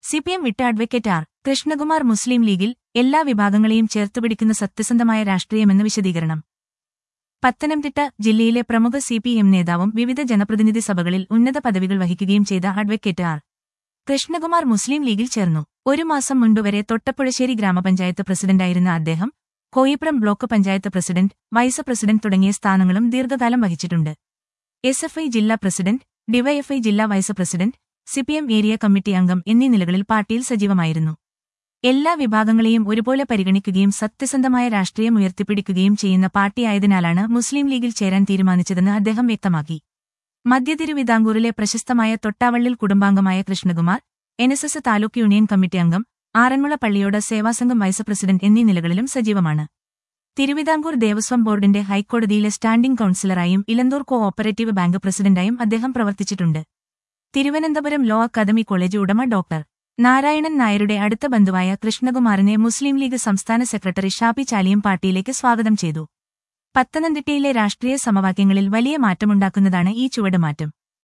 CPM വിട്ട advocate R Krishnakumar മുസ്ലിം ലീഗിൽ എല്ലാ വിഭാഗങ്ങളെയും ചേർത്തുപിടിക്കുന്ന സത്യസന്ധമായ രാഷ്ട്രീയമെന്ന് വിശദീകരണം പത്തനംതിട്ട ജില്ലയിലെ പ്രമുഖ സിപിഎം നേതാവും വിവിധ ജനപ്രതിനിധി സഭകളിൽ ഉന്നത പദവികൾ വഹിക്കുകയും ചെയ്ത അഡ്വക്കേറ്റ് ആർ കൃഷ്ണകുമാർ മുസ്ലിം ലീഗിൽ ചേർന്നു ഒരു മാസം മുൻപ് വരെ തൊട്ടപ്പുഴശ്ശേരി ഗ്രാമപഞ്ചായത്ത് പ്രസിഡന്റായിരുന്ന അദ്ദേഹം Koipram block panchayat president vice president തുടങ്ങിയ സ്ഥാനങ്ങളും ദീർഘകാലം വഹിച്ചിട്ടുണ്ട് എസ് എഫ് ഐ ജില്ലാ പ്രസിഡന്റ് ഡിവൈഎഫ്ഐ ജില്ലാ vice president CPM area committee അംഗം എന്നീ നിലകളിൽ പാർട്ടിയിൽ സജീവമായിരുന്നു എല്ലാ വിഭാഗങ്ങളെയും ഒരുപോലെ പരിഗണിക്കുകയും സത്യസന്ധമായ രാഷ്ട്രീയം ഉയർത്തിപ്പിടിക്കുകയും ചെയ്യുന്ന പാർട്ടിയായതിനാലാണ് മുസ്ലിം ലീഗിൽ ചേരാൻ തീരുമാനിച്ചതെന്ന് അദ്ദേഹം വ്യക്തമാക്കി മധ്യതിരുവിതാംകൂറിലെ പ്രശസ്തമായ തൊട്ടാവള്ളിൽ കുടുംബാംഗമായ Krishnakumar N S S taluk union committee അംഗം ആറന്മുള പള്ളിയോട് സേവാസംഘം വൈസ് പ്രസിഡന്റ് എന്നീ നിലകളിലും സജീവമാണ് തിരുവിതാംകൂർ ദേവസ്വം ബോർഡിന്റെ ഹൈക്കോടതിയിലെ സ്റ്റാൻഡിംഗ് കൌൺസിലറായും ഇലന്തൂർ കോ ഓപ്പറേറ്റീവ് ബാങ്ക് പ്രസിഡന്റായും അദ്ദേഹം പ്രവർത്തിച്ചിട്ടുണ്ട് തിരുവനന്തപുരം ലോ അക്കാദമി കോളേജ് ഉടമ ഡോക്ടർ നാരായണൻ നായരുടെ അടുത്ത ബന്ധുവായ കൃഷ്ണകുമാറിനെ മുസ്ലിം ലീഗ് സംസ്ഥാന സെക്രട്ടറി ഷാപ്പി ചാലിയും പാർട്ടിയിലേക്ക് സ്വാഗതം ചെയ്തു പത്തനംതിട്ടയിലെ രാഷ്ട്രീയ സമവാക്യങ്ങളിൽ വലിയ മാറ്റമുണ്ടാക്കുന്നതാണ് ഈ ചുവടുമാറ്റം